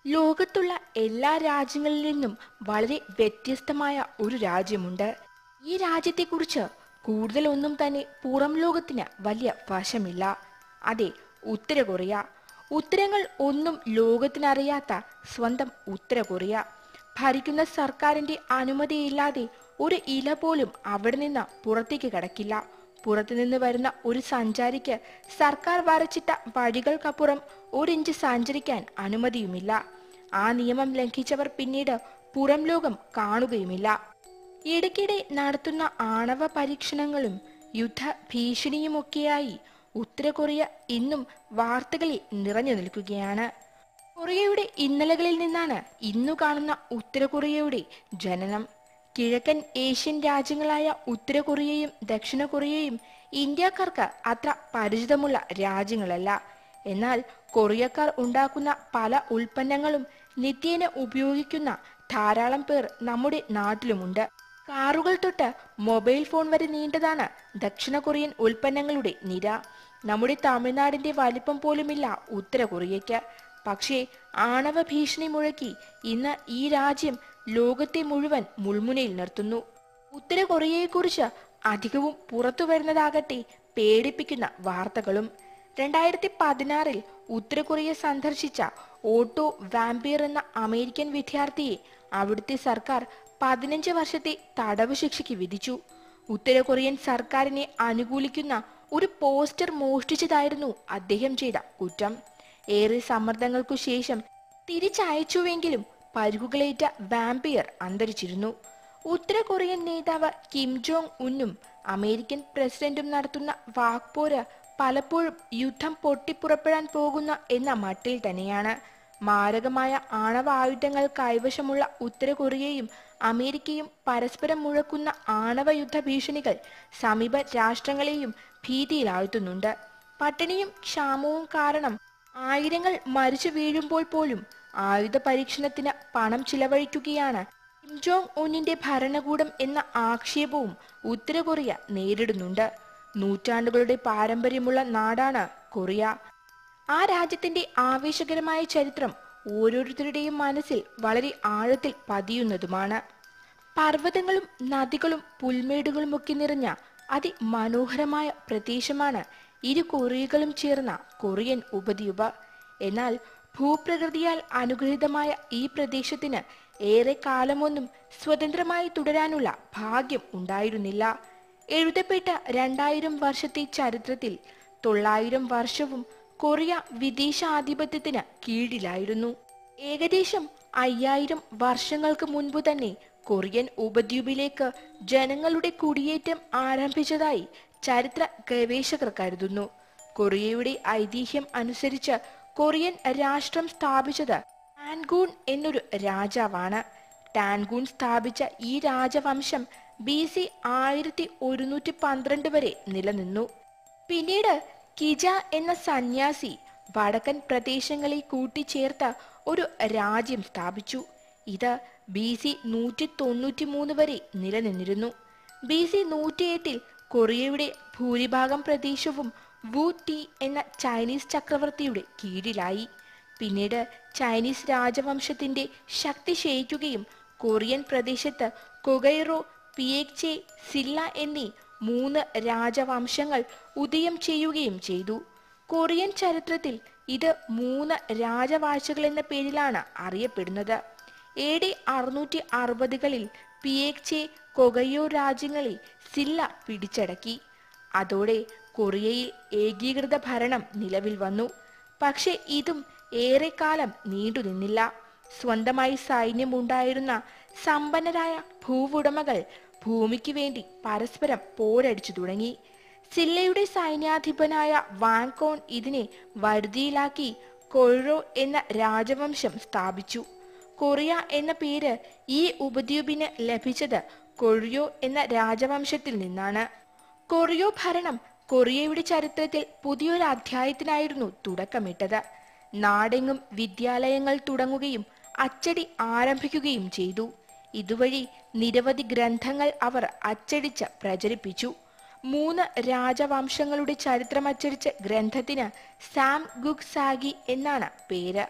ലോകത്തുള്ള എല്ലാ രാജ്യങ്ങളിൽ നിന്നും വളരെ വ്യത്യസ്തമായ ഒരു രാജ്യമുണ്ട് ഈ രാജ്യത്തെക്കുറിച്ച് കൂടുതലൊന്നും തന്നെ പുറം ലോകത്തിന് വലിയ വശമില്ല അതെ ഉത്തര കൊറിയ ഉത്തരങ്ങൾ ഒന്നും ലോകത്തിനറിയാത്ത സ്വന്തം ഉത്തര കൊറിയ ഭരിക്കുന്ന സർക്കാരിന്റെ അനുമതിയില്ലാതെ ഒരു ഇല പോലും അവിടെ നിന്ന് പുറത്തേക്ക് കടക്കില്ല പുറത്തുനിന്ന് വരുന്ന ഒരു സഞ്ചാരിക്ക് സർക്കാർ വരച്ചിട്ട വഴികൾക്കപ്പുറം ഒരിഞ്ച് സഞ്ചരിക്കാൻ അനുമതിയുമില്ല ആ നിയമം ലംഘിച്ചവർ പിന്നീട് പുറം ലോകം കാണുകയുമില്ല ഇടയ്ക്കിടെ നടത്തുന്ന ആണവ പരീക്ഷണങ്ങളും യുദ്ധ ഭീഷണിയുമൊക്കെയായി ഉത്തര കൊറിയ ഇന്നും വാർത്തകളിൽ നിറഞ്ഞു നിൽക്കുകയാണ് കൊറിയയുടെ ഇന്നലകളിൽ നിന്നാണ് ഇന്നു കാണുന്ന ഉത്തര കൊറിയയുടെ ജനനം കിഴക്കൻ ഏഷ്യൻ രാജ്യങ്ങളായ ഉത്തര കൊറിയയും ദക്ഷിണ കൊറിയയും ഇന്ത്യക്കാർക്ക് അത്ര പരിചിതമുള്ള രാജ്യങ്ങളല്ല എന്നാൽ കൊറിയക്കാർ ഉണ്ടാക്കുന്ന പല ഉൽപ്പന്നങ്ങളും നിത്യേന ഉപയോഗിക്കുന്ന ധാരാളം പേർ നമ്മുടെ നാട്ടിലുമുണ്ട് കാറുകൾ തൊട്ട് മൊബൈൽ ഫോൺ വരെ നീണ്ടതാണ് ദക്ഷിണ കൊറിയൻ ഉൽപ്പന്നങ്ങളുടെ നിര നമ്മുടെ തമിഴ്നാടിന്റെ വലിപ്പം പോലുമില്ല ഉത്തര കൊറിയയ്ക്ക് പക്ഷേ ആണവ ഭീഷണി മുഴക്കി ഇന്ന് ഈ രാജ്യം ലോകത്തെ മുഴുവൻ മുൾമുനയിൽ നിർത്തുന്നു ഉത്തര കൊറിയയെക്കുറിച്ച് അധികവും പുറത്തു വരുന്നതാകട്ടെ പേടിപ്പിക്കുന്ന വാർത്തകളും രണ്ടായിരത്തി പതിനാറിൽ ഉത്തര കൊറിയ സന്ദർശിച്ച ഓട്ടോ വാമ്പിയർ എന്ന അമേരിക്കൻ വിദ്യാർത്ഥിയെ അവിടുത്തെ സർക്കാർ പതിനഞ്ച് വർഷത്തെ തടവ് ശിക്ഷയ്ക്ക് വിധിച്ചു ഉത്തര കൊറിയൻ സർക്കാരിനെ അനുകൂലിക്കുന്ന ഒരു പോസ്റ്റർ മോഷ്ടിച്ചതായിരുന്നു അദ്ദേഹം ചെയ്ത കുറ്റം ഏറെ സമ്മർദ്ദങ്ങൾക്കു ശേഷം തിരിച്ചയച്ചുവെങ്കിലും പരിക്കുകളേറ്റ വാമ്പിയർ അന്തരിച്ചിരുന്നു ഉത്തര കൊറിയൻ നേതാവ് കിം ജോങ് ഉന്നും അമേരിക്കൻ പ്രസിഡന്റും നടത്തുന്ന വാക്പോര് പലപ്പോഴും യുദ്ധം പൊട്ടിപ്പുറപ്പെടാൻ പോകുന്ന എന്ന മട്ടിൽ തന്നെയാണ് മാരകമായ ആണവ ആയുധങ്ങൾ കൈവശമുള്ള ഉത്തര കൊറിയയും അമേരിക്കയും പരസ്പരം മുഴക്കുന്ന ആണവ യുദ്ധ ഭീഷണികൾ സമീപ രാഷ്ട്രങ്ങളെയും ഭീതിയിലാഴ്ത്തുന്നുണ്ട് പട്ടിണിയും ക്ഷാമവും കാരണം ആയിരങ്ങൾ മരിച്ചു വീഴുമ്പോൾ പോലും ആയുധ പരീക്ഷണത്തിന് പണം ചിലവഴിക്കുകയാണ് കിം ജോങ് ഉന്നിന്റെ ഭരണകൂടം എന്ന ആക്ഷേപവും ഉത്തര കൊറിയ നേരിടുന്നുണ്ട് നൂറ്റാണ്ടുകളുടെ പാരമ്പര്യമുള്ള നാടാണ് കൊറിയ ആ രാജ്യത്തിന്റെ ആവേശകരമായ ചരിത്രം ഓരോരുത്തരുടെയും മനസ്സിൽ വളരെ ആഴത്തിൽ പതിയുന്നതുമാണ് പർവ്വതങ്ങളും നദികളും പുൽമേടുകളുമൊക്കെ നിറഞ്ഞ അതിമനോഹരമായ പ്രദേശമാണ് ഇരു കൊറിയകളും ചേർന്ന കൊറിയൻ ഉപദ്വീപ് എന്നാൽ ഭൂപ്രകൃതിയാൽ അനുഗ്രഹീതമായ ഈ പ്രദേശത്തിന് ഏറെ കാലമൊന്നും സ്വതന്ത്രമായി തുടരാനുള്ള ഭാഗ്യം ഉണ്ടായിരുന്നില്ല എഴുതപ്പെട്ട രണ്ടായിരം വർഷത്തെ ചരിത്രത്തിൽ തൊള്ളായിരം വർഷവും കൊറിയ വിദേശാധിപത്യത്തിന് കീഴിലായിരുന്നു ഏകദേശം അയ്യായിരം വർഷങ്ങൾക്ക് മുൻപ് തന്നെ കൊറിയൻ ഉപദ്വീപിലേക്ക് ജനങ്ങളുടെ കുടിയേറ്റം ആരംഭിച്ചതായി ചരിത്ര ഗവേഷകർ കരുതുന്നു കൊറിയയുടെ ഐതിഹ്യം അനുസരിച്ച് കൊറിയൻ രാഷ്ട്രം സ്ഥാപിച്ചത് ടാൻഗൂൺ എന്നൊരു രാജാവാണ് ടാൻഗൂൺ സ്ഥാപിച്ച ഈ രാജവംശം ബി സി ആയിരത്തി ഒരുന്നൂറ്റി പന്ത്രണ്ട് വരെ നിലനിന്നു പിന്നീട് കിജ എന്ന സന്യാസി വടക്കൻ പ്രദേശങ്ങളെ കൂട്ടിച്ചേർത്ത ഒരു രാജ്യം സ്ഥാപിച്ചു ഇത് ബി സി നൂറ്റി തൊണ്ണൂറ്റി മൂന്ന് വരെ നിലനിന്നിരുന്നു ബി സി നൂറ്റിയെട്ടിൽ കൊറിയയുടെ ഭൂരിഭാഗം പ്രദേശവും വു ടി എന്ന ചൈനീസ് ചക്രവർത്തിയുടെ കീഴിലായി പിന്നീട് ചൈനീസ് രാജവംശത്തിന്റെ ശക്തി ക്ഷയിക്കുകയും കൊറിയൻ പ്രദേശത്ത് കൊഗൈറോ പിയേക്ചെ സില്ല എന്നീ മൂന്ന് രാജവംശങ്ങൾ ഉദയം ചെയ്യുകയും ചെയ്തു കൊറിയൻ ചരിത്രത്തിൽ ഇത് മൂന്ന് രാജവാഴ്ചകൾ എന്ന പേരിലാണ് അറിയപ്പെടുന്നത് എ ഡി അറുന്നൂറ്റി അറുപതുകളിൽ പിയേക്ചെ കൊഗയോ രാജ്യങ്ങളെ സില്ല പിടിച്ചടക്കി അതോടെ കൊറിയയിൽ ഏകീകൃത ഭരണം നിലവിൽ വന്നു പക്ഷെ ഇതും ഏറെക്കാലം നീണ്ടുനിന്നില്ല സ്വന്തമായി സൈന്യമുണ്ടായിരുന്ന സമ്പന്നരായ ഭൂവുടമകൾ ഭൂമിക്ക് വേണ്ടി പരസ്പരം പോരടിച്ചു തുടങ്ങി സില്ലയുടെ സൈന്യാധിപനായ വാങ്കോൺ ഇതിനെ വരുതിയിലാക്കി കൊഴ്റോ എന്ന രാജവംശം സ്ഥാപിച്ചു കൊറിയ എന്ന പേര് ഈ ഉപദ്വീപിന് ലഭിച്ചത് കൊറിയോ എന്ന രാജവംശത്തിൽ നിന്നാണ് കൊറിയോ ഭരണം കൊറിയയുടെ ചരിത്രത്തിൽ പുതിയൊരു അധ്യായത്തിനായിരുന്നു തുടക്കമിട്ടത് നാടെങ്ങും വിദ്യാലയങ്ങൾ തുടങ്ങുകയും അച്ചടി ആരംഭിക്കുകയും ചെയ്തു ഇതുവഴി നിരവധി ഗ്രന്ഥങ്ങൾ അവർ അച്ചടിച്ച് പ്രചരിപ്പിച്ചു മൂന്ന് രാജവംശങ്ങളുടെ ചരിത്രമച്ചടിച്ച ഗ്രന്ഥത്തിന് സാം ഗുക് സാഗി എന്നാണ് പേര്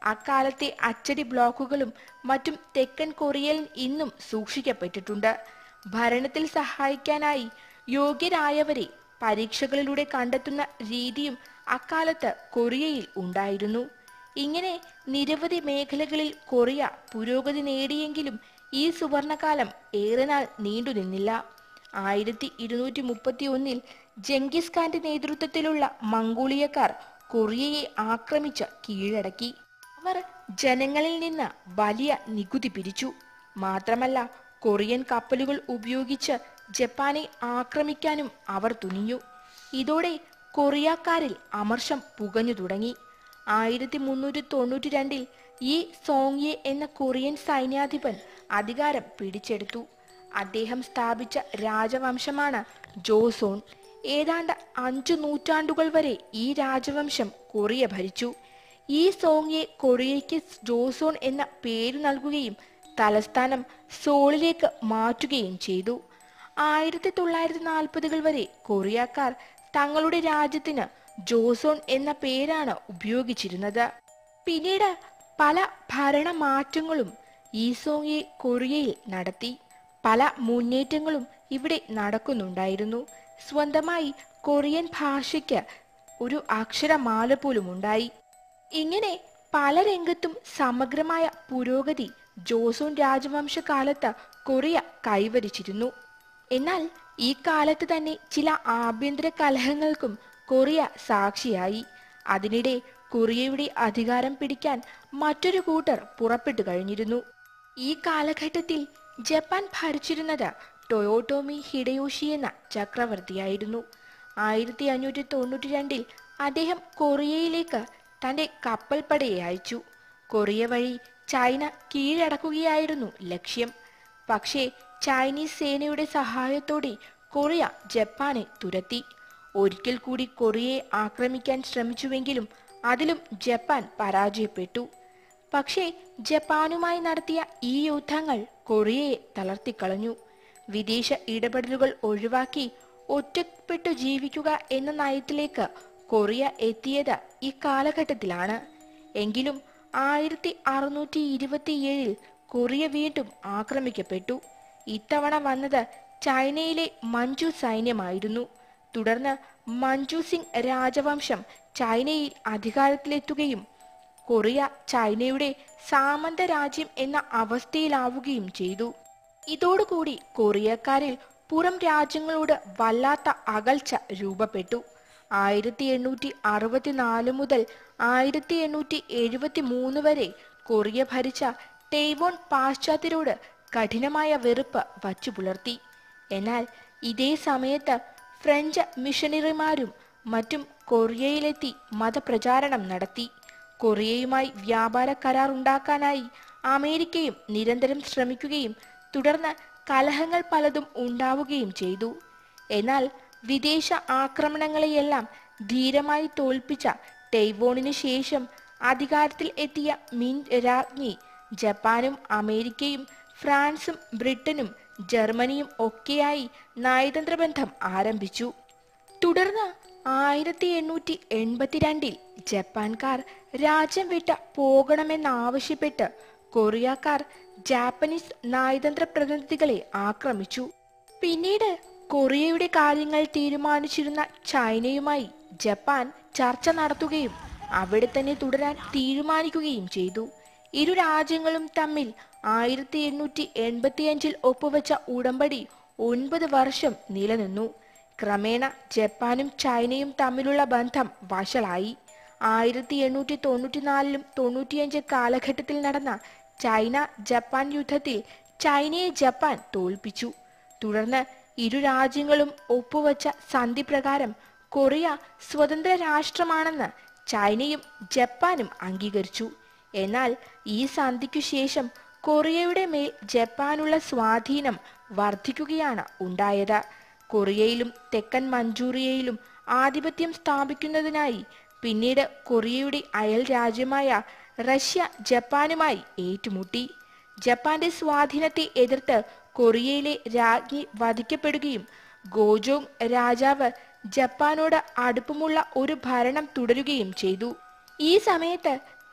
അക്കാലത്തെ അച്ചടി ബ്ലോക്കുകളും മറ്റും തെക്കൻ കൊറിയയിൽ ഇന്നും സൂക്ഷിക്കപ്പെട്ടിട്ടുണ്ട് ഭരണത്തിൽ സഹായിക്കാനായി യോഗ്യരായവരെ പരീക്ഷകളിലൂടെ കണ്ടെത്തുന്ന രീതിയും അക്കാലത്ത് കൊറിയയിൽ ഉണ്ടായിരുന്നു ഇങ്ങനെ നിരവധി മേഖലകളിൽ കൊറിയ പുരോഗതി നേടിയെങ്കിലും ഈ സുവർണകാലം ഏറെ നാൾ നീണ്ടുനിന്നില്ല ആയിരത്തി ഇരുന്നൂറ്റി മുപ്പത്തി ഒന്നിൽ ജംഗിസ് ഖാന്റെ നേതൃത്വത്തിലുള്ള മംഗോളിയക്കാർ കൊറിയയെ ആക്രമിച്ച് കീഴടക്കി അവർ ജനങ്ങളിൽ നിന്ന് വലിയ നികുതി പിരിച്ചു മാത്രമല്ല കൊറിയൻ കപ്പലുകൾ ഉപയോഗിച്ച് ജപ്പാനെ ആക്രമിക്കാനും അവർ തുനിഞ്ഞു ഇതോടെ കൊറിയക്കാരിൽ അമർഷം പുകഞ്ഞു തുടങ്ങി ആയിരത്തി മുന്നൂറ്റി തൊണ്ണൂറ്റി രണ്ടിൽ ഈ സോങ്യെ എന്ന കൊറിയൻ സൈന്യാധിപൻ അധികാരം പിടിച്ചെടുത്തു അദ്ദേഹം സ്ഥാപിച്ച രാജവംശമാണ് ജോസോൺ ഏതാണ്ട് അഞ്ചു നൂറ്റാണ്ടുകൾ വരെ ഈ രാജവംശം കൊറിയ ഭരിച്ചു ഈ സോങ്യെ കൊറിയയ്ക്ക് ജോസോൺ എന്ന പേര് നൽകുകയും തലസ്ഥാനം സോളിലേക്ക് മാറ്റുകയും ചെയ്തു ആയിരത്തി തൊള്ളായിരത്തി നാൽപ്പതുകൾ വരെ കൊറിയക്കാർ തങ്ങളുടെ രാജ്യത്തിന് ജോസോൺ എന്ന പേരാണ് ഉപയോഗിച്ചിരുന്നത് പിന്നീട് പല ഭരണമാറ്റങ്ങളും ഈസോങ്ങെ കൊറിയയിൽ നടത്തി പല മുന്നേറ്റങ്ങളും ഇവിടെ നടക്കുന്നുണ്ടായിരുന്നു സ്വന്തമായി കൊറിയൻ ഭാഷയ്ക്ക് ഒരു അക്ഷരമാല പോലും ഉണ്ടായി ഇങ്ങനെ പല രംഗത്തും സമഗ്രമായ പുരോഗതി ജോസോൺ രാജവംശ കാലത്ത് കൊറിയ കൈവരിച്ചിരുന്നു എന്നാൽ ഈ കാലത്ത് തന്നെ ചില ആഭ്യന്തര കലഹങ്ങൾക്കും കൊറിയ സാക്ഷിയായി അതിനിടെ കൊറിയയുടെ അധികാരം പിടിക്കാൻ മറ്റൊരു കൂട്ടർ പുറപ്പെട്ടു കഴിഞ്ഞിരുന്നു ഈ കാലഘട്ടത്തിൽ ജപ്പാൻ ഭരിച്ചിരുന്നത് ടൊയോട്ടോമി ഹിഡയോഷി എന്ന ചക്രവർത്തിയായിരുന്നു ആയിരത്തി അഞ്ഞൂറ്റി തൊണ്ണൂറ്റി രണ്ടിൽ അദ്ദേഹം കൊറിയയിലേക്ക് തന്റെ കപ്പൽപ്പടയെ അയച്ചു കൊറിയ വഴി ചൈന കീഴടക്കുകയായിരുന്നു ലക്ഷ്യം പക്ഷേ ചൈനീസ് സേനയുടെ സഹായത്തോടെ കൊറിയ ജപ്പാനെ തുരത്തി ഒരിക്കൽ കൂടി കൊറിയയെ ആക്രമിക്കാൻ ശ്രമിച്ചുവെങ്കിലും അതിലും ജപ്പാൻ പരാജയപ്പെട്ടു പക്ഷേ ജപ്പാനുമായി നടത്തിയ ഈ യുദ്ധങ്ങൾ കൊറിയയെ തളർത്തിക്കളഞ്ഞു വിദേശ ഇടപെടലുകൾ ഒഴിവാക്കി ഒറ്റപ്പെട്ടു ജീവിക്കുക എന്ന നയത്തിലേക്ക് കൊറിയ എത്തിയത് ഈ കാലഘട്ടത്തിലാണ് എങ്കിലും ആയിരത്തി അറുന്നൂറ്റി ഇരുപത്തിയേഴിൽ കൊറിയ വീണ്ടും ആക്രമിക്കപ്പെട്ടു ഇത്തവണ വന്നത് ചൈനയിലെ മഞ്ജു സൈന്യമായിരുന്നു തുടർന്ന് മഞ്ജു സിംഗ് രാജവംശം ചൈനയിൽ അധികാരത്തിലെത്തുകയും കൊറിയ ചൈനയുടെ സാമന്ത രാജ്യം എന്ന അവസ്ഥയിലാവുകയും ചെയ്തു ഇതോടുകൂടി കൊറിയക്കാരിൽ പുറം രാജ്യങ്ങളോട് വല്ലാത്ത അകൽച്ച രൂപപ്പെട്ടു ആയിരത്തി എണ്ണൂറ്റി അറുപത്തിനാല് മുതൽ ആയിരത്തി എണ്ണൂറ്റി എഴുപത്തി മൂന്ന് വരെ കൊറിയ ഭരിച്ച ടേവോൺ പാശ്ചാത്യരോട് കഠിനമായ വെറുപ്പ് വച്ചു പുലർത്തി എന്നാൽ ഇതേ സമയത്ത് ഫ്രഞ്ച് മിഷണറിമാരും മറ്റും കൊറിയയിലെത്തി മതപ്രചാരണം നടത്തി കൊറിയയുമായി വ്യാപാര കരാർ ഉണ്ടാക്കാനായി അമേരിക്കയും നിരന്തരം ശ്രമിക്കുകയും തുടർന്ന് കലഹങ്ങൾ പലതും ഉണ്ടാവുകയും ചെയ്തു എന്നാൽ വിദേശ ആക്രമണങ്ങളെയെല്ലാം ധീരമായി തോൽപ്പിച്ച ടൈവോണിന് ശേഷം അധികാരത്തിൽ എത്തിയ മിൻ രാജ്ഞി ജപ്പാനും അമേരിക്കയും ഫ്രാൻസും ബ്രിട്ടനും ജർമ്മനിയും ഒക്കെയായി നയതന്ത്ര ബന്ധം ആരംഭിച്ചു തുടർന്ന് ആയിരത്തി എണ്ണൂറ്റി എൺപത്തിരണ്ടിൽ ജപ്പാൻകാർ രാജ്യം വിട്ട് പോകണമെന്നാവശ്യപ്പെട്ട് കൊറിയക്കാർ ജാപ്പനീസ് നയതന്ത്ര പ്രതിനിധികളെ ആക്രമിച്ചു പിന്നീട് കൊറിയയുടെ കാര്യങ്ങൾ തീരുമാനിച്ചിരുന്ന ചൈനയുമായി ജപ്പാൻ ചർച്ച നടത്തുകയും അവിടെ തന്നെ തുടരാൻ തീരുമാനിക്കുകയും ചെയ്തു ഇരു രാജ്യങ്ങളും തമ്മിൽ ആയിരത്തി എണ്ണൂറ്റി എൺപത്തിയഞ്ചിൽ ഒപ്പുവെച്ച ഉടമ്പടി ഒൻപത് വർഷം നിലനിന്നു ക്രമേണ ജപ്പാനും ചൈനയും തമ്മിലുള്ള ബന്ധം വഷളായി ആയിരത്തി എണ്ണൂറ്റി തൊണ്ണൂറ്റിനാലിലും തൊണ്ണൂറ്റിയഞ്ച് കാലഘട്ടത്തിൽ നടന്ന ചൈന ജപ്പാൻ യുദ്ധത്തിൽ ചൈനയെ ജപ്പാൻ തോൽപ്പിച്ചു തുടർന്ന് ഇരു രാജ്യങ്ങളും ഒപ്പുവച്ച സന്ധി പ്രകാരം കൊറിയ സ്വതന്ത്ര രാഷ്ട്രമാണെന്ന് ചൈനയും ജപ്പാനും അംഗീകരിച്ചു എന്നാൽ ഈ സന്ധിക്കു ശേഷം കൊറിയയുടെ മേൽ ജപ്പാനുള്ള സ്വാധീനം വർദ്ധിക്കുകയാണ് ഉണ്ടായത് കൊറിയയിലും തെക്കൻ മഞ്ചൂറിയയിലും ആധിപത്യം സ്ഥാപിക്കുന്നതിനായി പിന്നീട് കൊറിയയുടെ അയൽ രാജ്യമായ റഷ്യ ജപ്പാനുമായി ഏറ്റുമുട്ടി ജപ്പാന്റെ സ്വാധീനത്തെ എതിർത്ത് കൊറിയയിലെ രാജ്ഞി വധിക്കപ്പെടുകയും ഗോജോങ് രാജാവ് ജപ്പാനോട് അടുപ്പമുള്ള ഒരു ഭരണം തുടരുകയും ചെയ്തു ഈ സമയത്ത്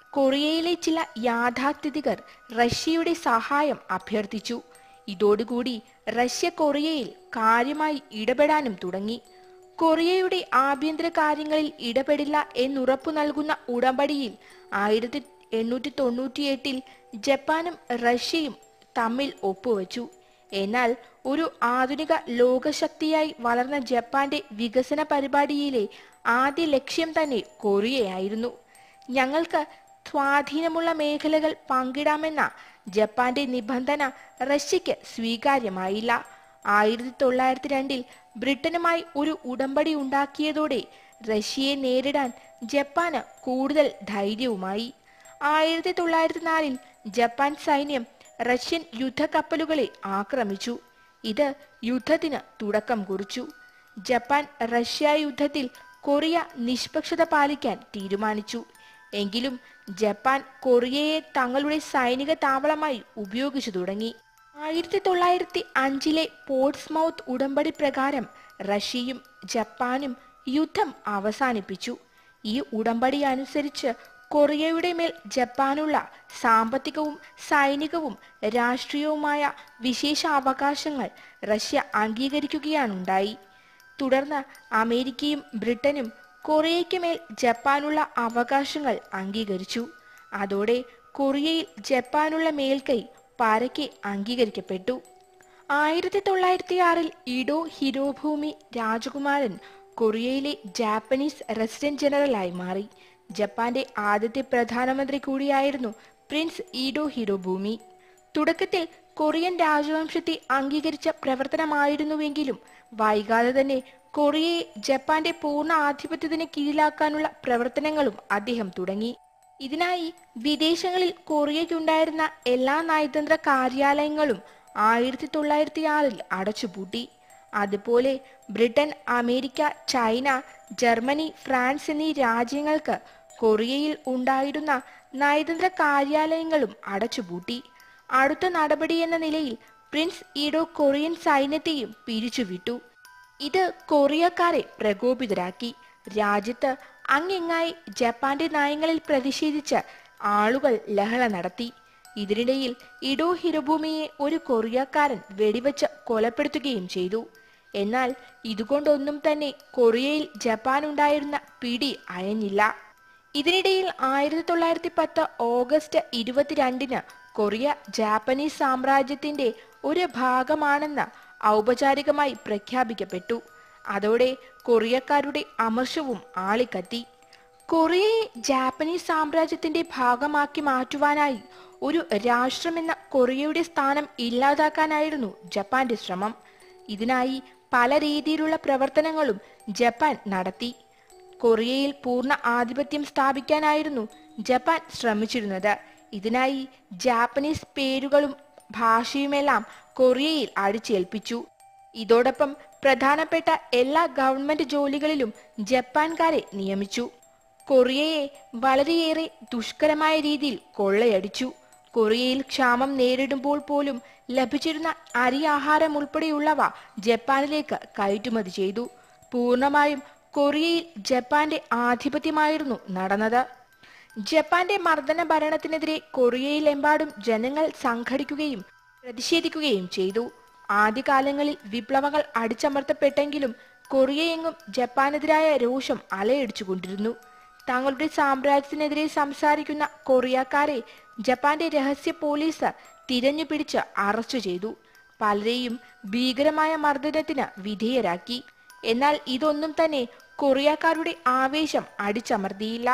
കൊറിയയിലെ ചില യാഥാസ്ഥിതികർ റഷ്യയുടെ സഹായം അഭ്യർത്ഥിച്ചു ഇതോടുകൂടി റഷ്യ കൊറിയയിൽ കാര്യമായി ഇടപെടാനും തുടങ്ങി കൊറിയയുടെ ആഭ്യന്തര കാര്യങ്ങളിൽ ഇടപെടില്ല എന്നുറപ്പു നൽകുന്ന ഉടമ്പടിയിൽ ആയിരത്തി എണ്ണൂറ്റി തൊണ്ണൂറ്റിയെട്ടിൽ ജപ്പാനും റഷ്യയും തമ്മിൽ ഒപ്പുവച്ചു എന്നാൽ ഒരു ആധുനിക ലോകശക്തിയായി വളർന്ന ജപ്പാന്റെ വികസന പരിപാടിയിലെ ആദ്യ ലക്ഷ്യം തന്നെ കൊറിയയായിരുന്നു ഞങ്ങൾക്ക് സ്വാധീനമുള്ള മേഖലകൾ പങ്കിടാമെന്ന ജപ്പാന്റെ നിബന്ധന റഷ്യക്ക് സ്വീകാര്യമായില്ല ആയിരത്തി തൊള്ളായിരത്തി രണ്ടിൽ ബ്രിട്ടനുമായി ഒരു ഉടമ്പടി ഉണ്ടാക്കിയതോടെ റഷ്യയെ നേരിടാൻ ജപ്പാന് കൂടുതൽ ധൈര്യവുമായി ആയിരത്തി തൊള്ളായിരത്തി നാലിൽ ജപ്പാൻ സൈന്യം റഷ്യൻ യുദ്ധക്കപ്പലുകളെ ആക്രമിച്ചു ഇത് യുദ്ധത്തിന് തുടക്കം കുറിച്ചു ജപ്പാൻ റഷ്യ യുദ്ധത്തിൽ കൊറിയ നിഷ്പക്ഷത പാലിക്കാൻ തീരുമാനിച്ചു എങ്കിലും ജപ്പാൻ കൊറിയയെ തങ്ങളുടെ സൈനിക താവളമായി ഉപയോഗിച്ചു തുടങ്ങി ആയിരത്തി തൊള്ളായിരത്തി അഞ്ചിലെ പോർട്സ്മൗത്ത് ഉടമ്പടി പ്രകാരം റഷ്യയും ജപ്പാനും യുദ്ധം അവസാനിപ്പിച്ചു ഈ ഉടമ്പടി അനുസരിച്ച് കൊറിയയുടെ മേൽ ജപ്പാനുള്ള സാമ്പത്തികവും സൈനികവും രാഷ്ട്രീയവുമായ വിശേഷ അവകാശങ്ങൾ റഷ്യ അംഗീകരിക്കുകയാണുണ്ടായി തുടർന്ന് അമേരിക്കയും ബ്രിട്ടനും കൊറിയയ്ക്ക് മേൽ ജപ്പാനുള്ള അവകാശങ്ങൾ അംഗീകരിച്ചു അതോടെ കൊറിയയിൽ ജപ്പാനുള്ള മേൽക്കൈ പരക്കെ അംഗീകരിക്കപ്പെട്ടു ആയിരത്തി തൊള്ളായിരത്തി ആറിൽ ഇഡോ ഹിരോഭൂമി രാജകുമാരൻ കൊറിയയിലെ ജാപ്പനീസ് റെസിഡന്റ് ജനറലായി മാറി ജപ്പാന്റെ ആദ്യത്തെ പ്രധാനമന്ത്രി കൂടിയായിരുന്നു പ്രിൻസ് ഈഡോ ഹിരോഭൂമി തുടക്കത്തിൽ കൊറിയൻ രാജവംശത്തെ അംഗീകരിച്ച പ്രവർത്തനമായിരുന്നുവെങ്കിലും വൈകാതെ തന്നെ കൊറിയയെ ജപ്പാന്റെ പൂർണ്ണ ആധിപത്യത്തിന് കീഴിലാക്കാനുള്ള പ്രവർത്തനങ്ങളും അദ്ദേഹം തുടങ്ങി ഇതിനായി വിദേശങ്ങളിൽ കൊറിയയ്ക്കുണ്ടായിരുന്ന എല്ലാ നയതന്ത്ര കാര്യാലയങ്ങളും ആയിരത്തി തൊള്ളായിരത്തി ആറിൽ അടച്ചുപൂട്ടി അതുപോലെ Britain America China Germany France എന്നീ രാജ്യങ്ങൾക്ക് കൊറിയയിൽ ഉണ്ടായിരുന്ന നയതന്ത്ര കാര്യാലയങ്ങളും അടച്ചുപൂട്ടി അടുത്ത നടപടി എന്ന നിലയിൽ പ്രിൻസ് ഈഡോ കൊറിയൻ സൈന്യത്തെയും പിരിച്ചുവിട്ടു ഇത് കൊറിയക്കാരെ പ്രകോപിതരാക്കി രാജ്യത്ത് അങ്ങിങ്ങായി ജപ്പാന്റെ നയങ്ങളിൽ പ്രതിഷേധിച്ച് ആളുകൾ ലഹള നടത്തി ഇതിനിടയിൽ ഇഡോ ഹിരഭൂമിയെ ഒരു കൊറിയക്കാരൻ വെടിവെച്ച് കൊലപ്പെടുത്തുകയും ചെയ്തു എന്നാൽ ഇതുകൊണ്ടൊന്നും തന്നെ കൊറിയയിൽ ജപ്പാനുണ്ടായിരുന്ന പിടി അയഞ്ഞില്ല ഇതിനിടയിൽ ആയിരത്തി തൊള്ളായിരത്തി പത്ത് ഓഗസ്റ്റ് ഇരുപത്തിരണ്ടിന് കൊറിയ ജാപ്പനീസ് സാമ്രാജ്യത്തിന്റെ ഒരു ഭാഗമാണെന്ന് ഔപചാരികമായി പ്രഖ്യാപിക്കപ്പെട്ടു അതോടെ കൊറിയക്കാരുടെ അമർഷവും ആളിക്കത്തി കൊറിയയെ ജാപ്പനീസ് സാമ്രാജ്യത്തിന്റെ ഭാഗമാക്കി മാറ്റുവാനായി ഒരു രാഷ്ട്രമെന്ന കൊറിയയുടെ സ്ഥാനം ഇല്ലാതാക്കാനായിരുന്നു ജപ്പാന്റെ ശ്രമം ഇതിനായി പല രീതിയിലുള്ള പ്രവർത്തനങ്ങളും ജപ്പാൻ നടത്തി കൊറിയയിൽ പൂർണ്ണ ആധിപത്യം സ്ഥാപിക്കാനായിരുന്നു ജപ്പാൻ ശ്രമിച്ചിരുന്നത് ഇതിനായി ജാപ്പനീസ് പേരുകളും ഭാഷയുമെല്ലാം കൊറിയയിൽ അടിച്ചേൽപ്പിച്ചു ഇതോടൊപ്പം പ്രധാനപ്പെട്ട എല്ലാ ഗവൺമെന്റ് ജോലികളിലും ജപ്പാൻകാരെ നിയമിച്ചു കൊറിയയെ വളരെയേറെ ദുഷ്കരമായ രീതിയിൽ കൊള്ളയടിച്ചു കൊറിയയിൽ ക്ഷാമം നേരിടുമ്പോൾ പോലും ലഭിച്ചിരുന്ന അരി ആഹാരം ഉൾപ്പെടെയുള്ളവ ജപ്പാനിലേക്ക് കയറ്റുമതി ചെയ്തു പൂർണ്ണമായും കൊറിയയിൽ ജപ്പാന്റെ ആധിപത്യമായിരുന്നു നടന്നത് ജപ്പാന്റെ മർദ്ദന ഭരണത്തിനെതിരെ കൊറിയയിലെമ്പാടും ജനങ്ങൾ സംഘടിക്കുകയും പ്രതിഷേധിക്കുകയും ചെയ്തു ആദ്യകാലങ്ങളിൽ വിപ്ലവങ്ങൾ അടിച്ചമർത്തപ്പെട്ടെങ്കിലും കൊറിയയെങ്ങും ജപ്പാനെതിരായ രോഷം അലയടിച്ചുകൊണ്ടിരുന്നു തങ്ങളുടെ സാമ്രാജ്യത്തിനെതിരെ സംസാരിക്കുന്ന കൊറിയക്കാരെ ജപ്പാന്റെ രഹസ്യ പോലീസ് തിരഞ്ഞു പിടിച്ച് അറസ്റ്റ് ചെയ്തു പലരെയും ഭീകരമായ മർദ്ദനത്തിന് വിധേയരാക്കി എന്നാൽ ഇതൊന്നും തന്നെ കൊറിയക്കാരുടെ ആവേശം അടിച്ചമർത്തിയില്ല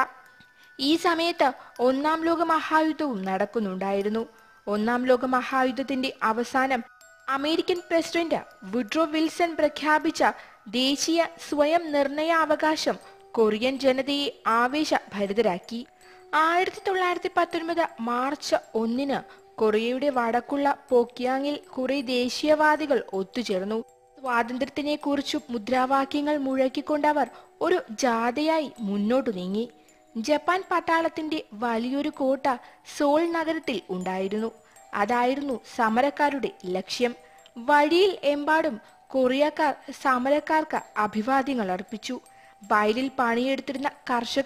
ഈ സമയത്ത് ഒന്നാം ലോക മഹായുദ്ധവും നടക്കുന്നുണ്ടായിരുന്നു ഒന്നാം ലോക മഹായുദ്ധത്തിന്റെ അവസാനം അമേരിക്കൻ പ്രസിഡന്റ് വുഡ്രോ വിൽസൺ പ്രഖ്യാപിച്ച ദേശീയ സ്വയം നിർണയാവകാശം കൊറിയൻ ജനതയെ ആവേശഭരിതരാക്കി ആയിരത്തി തൊള്ളായിരത്തി പത്തൊൻപത് മാർച്ച് ഒന്നിന് കൊറിയയുടെ വടക്കുള്ള പോക്യാങ്ങിൽ കുറെ ദേശീയവാദികൾ ഒത്തുചേർന്നു സ്വാതന്ത്ര്യത്തിനെ കുറിച്ചു മുദ്രാവാക്യങ്ങൾ മുഴക്കിക്കൊണ്ടവർ ഒരു ജാഥയായി മുന്നോട്ടു നീങ്ങി ജപ്പാൻ പട്ടാളത്തിന്റെ വലിയൊരു കോട്ട സോൾ നഗരത്തിൽ ഉണ്ടായിരുന്നു അതായിരുന്നു സമരക്കാരുടെ ലക്ഷ്യം വഴിയിൽ എമ്പാടും കൊറിയക്കാർ സമരക്കാർക്ക് അഭിവാദ്യങ്ങൾ അർപ്പിച്ചു വയലിൽ പണിയെടുത്തിരുന്ന കർഷകർ